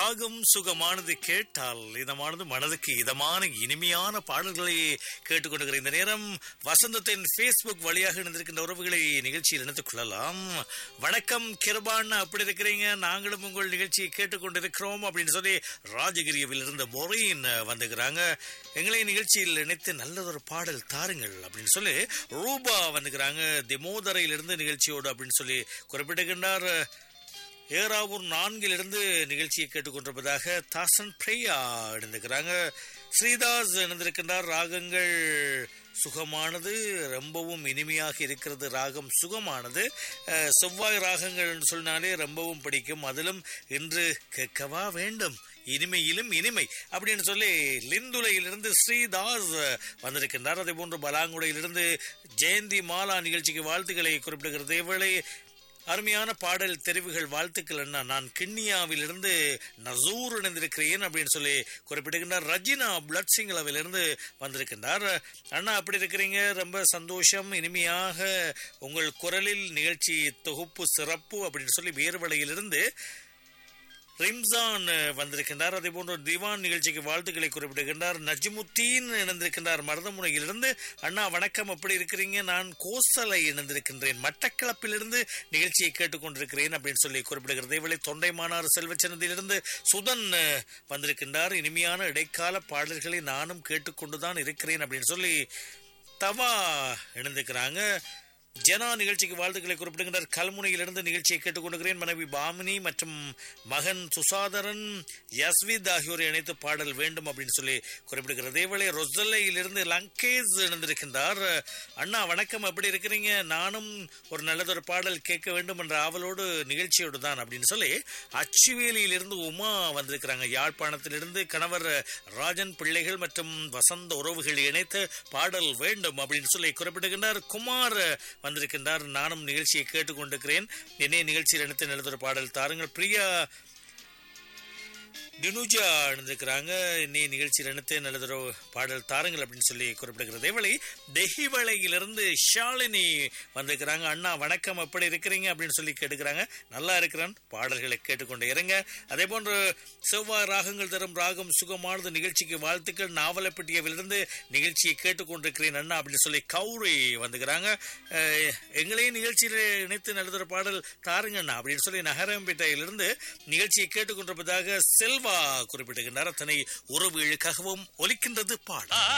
ராகம் சுகமானது கேட்டால் இதமானது மனதுக்கு இதமான இனிமையான பாடல்களை கேட்டுக்கொண்டிருக்கிற இந்த நேரம் வசந்தத்தின் ஃபேஸ்புக் வழியாக இணைந்திருக்கின்ற உறவுகளை நிகழ்ச்சியில் இணைத்துக் கொள்ளலாம் வணக்கம் கிருபான் அப்படி இருக்கிறீங்க நாங்களும் உங்கள் நிகழ்ச்சியை கேட்டுக்கொண்டிருக்கிறோம் அப்படின்னு சொல்லி ராஜகிரியவில் இருந்த மொரையின் வந்துக்கிறாங்க எங்களை நிகழ்ச்சியில் இணைத்து நல்லதொரு பாடல் தாருங்கள் அப்படின்னு சொல்லி ரூபா வந்துக்கிறாங்க திமோதரையிலிருந்து நிகழ்ச்சியோடு அப்படின்னு சொல்லி குறிப்பிட்டிருக்கின்றார் ஏராவூர் நான்கிலிருந்து நிகழ்ச்சியை கேட்டுக்கொண்டிருப்பதாக தாசன் பிரியா இணைந்திருக்கிறாங்க ஸ்ரீதாஸ் இணைந்திருக்கின்றார் ராகங்கள் சுகமானது ரொம்பவும் இனிமையாக இருக்கிறது ராகம் சுகமானது அஹ், செவ்வாய் ராகங்கள் சொன்னாலே ரொம்பவும் பிடிக்கும் அதிலும் இன்று கேட்கவா வேண்டும் இனிமையிலும் இனிமை அப்படின்னு சொல்லி லிந்துலையிலிருந்து ஸ்ரீதாஸ் வந்திருக்கின்றார் அதே போன்று பலாங்குடையிலிருந்து ஜெயந்தி மாலா நிகழ்ச்சிக்கு வாழ்த்துக்களை குறிப்பிடுகிறது இவளை அருமையான பாடல் தெரிவுகள் வாழ்த்துக்கள் அண்ணா நான் கிண்ணியாவிலிருந்து நசூர் இணைந்திருக்கிறேன் அப்படின்னு சொல்லி குறிப்பிட்டிருக்கின்றார் ரஜினா பிளட் சிங்களவிலிருந்து வந்திருக்கின்றார் அண்ணா அப்படி இருக்கிறீங்க ரொம்ப சந்தோஷம் இனிமையாக உங்கள் குரலில் நிகழ்ச்சி தொகுப்பு சிறப்பு அப்படின்னு சொல்லி வேறுவலையிலிருந்து ரிம்சான் அஹ், வந்திருக்கின்றார் அதே போன்று திவான் நிகழ்ச்சிக்கு வாழ்த்துக்களை குறிப்பிடுகின்றார் நஜ்முத்தீன் இணைந்திருக்கின்றார் மருதமுனையிலிருந்து அண்ணா வணக்கம் எப்படி இருக்கிறீங்க நான் கோசலை இணைந்திருக்கின்றேன் மட்டக்களப்பிலிருந்து நிகழ்ச்சியை கேட்டுக்கொண்டிருக்கிறேன் அப்படின்னு சொல்லி குறிப்பிடுகிறது இவளை தொண்டைமானார் செல்வச்சனதிலிருந்து சுதன் அஹ், வந்திருக்கின்றார் இனிமையான இடைக்கால பாடல்களை நானும் கேட்டுக்கொண்டுதான் இருக்கிறேன் அப்படின்னு சொல்லி தவா இணைந்திருக்கிறாங்க ஜனா நிகழ்ச்சிக்கு வாழ்த்துக்களை குறிப்பிடுகின்றார் கல்முனையிலிருந்து நிகழ்ச்சியை கேட்டுக்கொண்டிருக்கிறேன் மனைவி பாமினி மற்றும் மகன் சுசாதரன் யஸ்வித் ஆகியோரை இணைத்து பாடல் வேண்டும் அப்படின்னு சொல்லி குறிப்பிடுகிறது இதேவேளை ரொசல்லையிலிருந்து லங்கேஸ் இணைந்திருக்கின்றார் அண்ணா வணக்கம் எப்படி இருக்கிறீங்க நானும் ஒரு நல்லதொரு பாடல் கேட்க வேண்டும் என்ற ஆவலோடு நிகழ்ச்சியோடு தான் அப்படின்னு சொல்லி அச்சுவேலியிலிருந்து உமா வந்திருக்கிறாங்க யாழ்ப்பாணத்திலிருந்து கணவர் ராஜன் பிள்ளைகள் மற்றும் வசந்த உறவுகள் இணைத்து பாடல் வேண்டும் அப்படின்னு சொல்லி குறிப்பிடுகின்றார் குமார் வந்திருக்கின்றார் நானும் நிகழ்ச்சியை கேட்டுக்கொண்டிருக்கிறேன் என்னைய நிகழ்ச்சியில் இணைத்து நல்லதொரு பாடல் தாருங்கள் பிரியா டினுஜா இணைந்திருக்கிறாங்க இன்னைய நிகழ்ச்சியில் இணைத்து நல்லதொரு பாடல் தாருங்கள் அப்படின்னு சொல்லி குறிப்பிடுகிறது இதேவேளை தெஹிவளையிலிருந்து ஷாலினி வந்திருக்கிறாங்க அண்ணா வணக்கம் எப்படி இருக்கிறீங்க அப்படின்னு சொல்லி கேட்டுக்கிறாங்க நல்லா இருக்கிறேன் பாடல்களை கேட்டுக்கொண்டு இருங்க அதே போன்று செவ்வாய் ராகங்கள் தரும் ராகம் சுகமானது நிகழ்ச்சிக்கு வாழ்த்துக்கள் நாவலப்பட்டியவிலிருந்து நிகழ்ச்சியை கேட்டுக்கொண்டிருக்கிறேன் அண்ணா அப்படின்னு சொல்லி கௌரி வந்துக்கிறாங்க அஹ், எங்களையும் நிகழ்ச்சியில் இணைத்து நல்லதொரு பாடல் தாருங்க அண்ணா அப்படின்னு சொல்லி நகரம்பேட்டையிலிருந்து நிகழ்ச்சியை கேட்டுக்கொண்டிருப்பதாக செல்வா குறிப்பிட்டிருக்கின்றார் அத்தனை உறவுகளுக்காகவும் ஒலிக்கின்றது பாடல்